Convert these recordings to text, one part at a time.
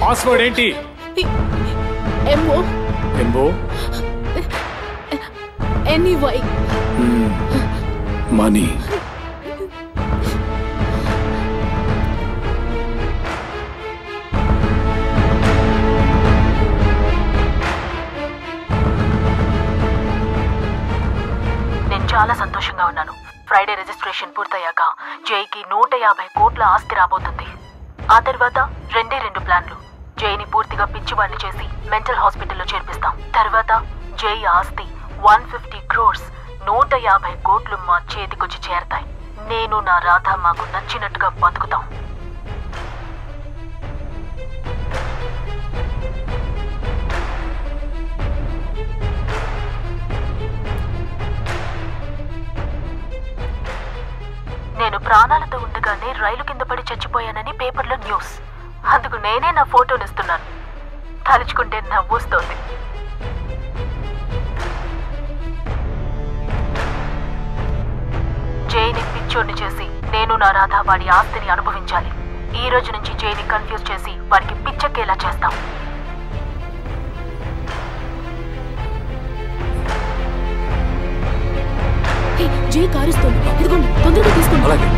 Password ఏంటి MO ఎంబో anyway money నేను చాలా సంతోషంగా ఉన్నాను ఫ్రైడే రిజిస్ట్రేషన్ పూర్తయ్యాక జైకి నూట యాభై కోట్ల ఆస్తి రాబోతుంది ఆ తర్వాత రెండే రెండు ప్లాన్లు జైని పూర్తిగా పిచ్చివాడిని చేసి మెంటల్ హాస్పిటల్లో చేర్పిస్తాం తర్వాత జై ఆస్తి వన్ ఫిఫ్టీ క్రోర్స్ నూట యాభై కోట్లు మా చేతికొచ్చి చేరతాయి నేను నా రాధ మాకు నచ్చినట్టుగా బతుకుతాం నేను ప్రాణాలతో ఉండగానే రైలు కింద పడి చచ్చిపోయానని పేపర్లో న్యూస్ అందుకు నేనే నా ఫోటోనిస్తున్నాను తలుచుకుంటే నవ్వొస్తోంది జైని పిచ్చోడిని చేసి నేను నా రాధ వాడి ఆస్తిని అనుభవించాలి ఈ రోజు నుంచి జైని కన్ఫ్యూజ్ చేసి వాడికి పిచ్చెక్కేలా చేస్తాం హే, జై కారుస్తోంది ఇదిగోండి తొందరగా తీసుకోండి అలాగే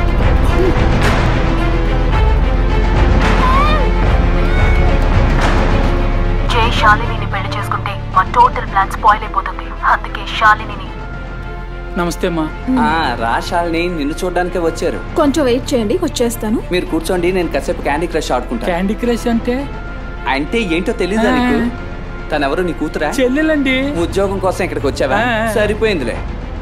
జై శాలినిని పెళ్లి చేసుకుంటే మా టోటల్ ప్లాన్ స్పాయిల్ అయిపోతుంది అందుకే శాలినిని నమస్తే అమ్మా ఆ, రా శాలిని నిన్ను చూడడానికే వచ్చారు కొంచెం వెయిట్ చేయండి వచ్చేస్తాను మీరు కూర్చోండి నేను కాసేపు క్యాండీ క్రష్ ఆడుకుంటా క్యాండీ క్రష్ అంటే అంటే ఏంటో తెలీదా నీకు తనెవరు నీ కూతురా చెల్లెలండి ఉద్యోగం కోసం ఇక్కడికి వచ్చావా ఆ. సరిపోయిందిలే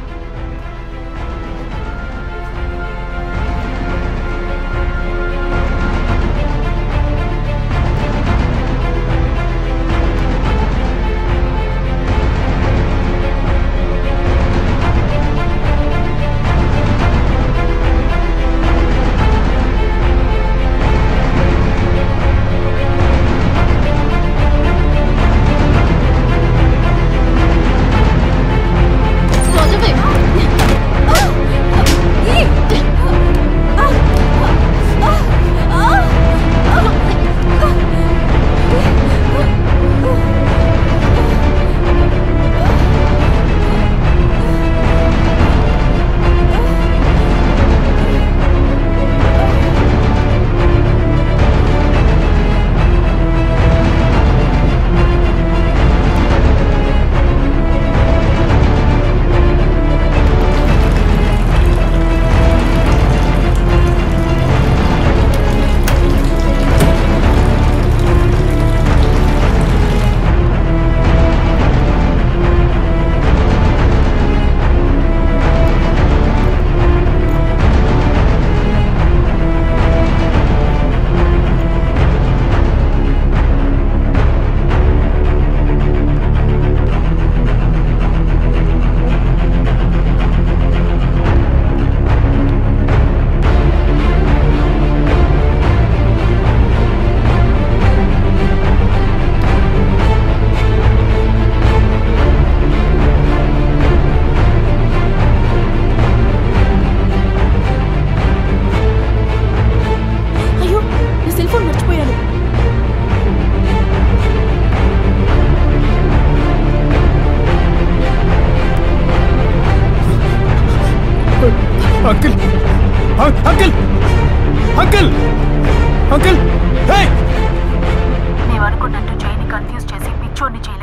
వదలవే. ఆ! ఈ! ఆ! ఆ! ఆ! అయ్యో నా సెల్ ఫోన్ మర్చిపోయాను uncle uncle uncle uncle hey నీవనుకున్నట్టు జైని కన్ఫ్యూజ్ చేసి పిచ్చోడిని చేయాలి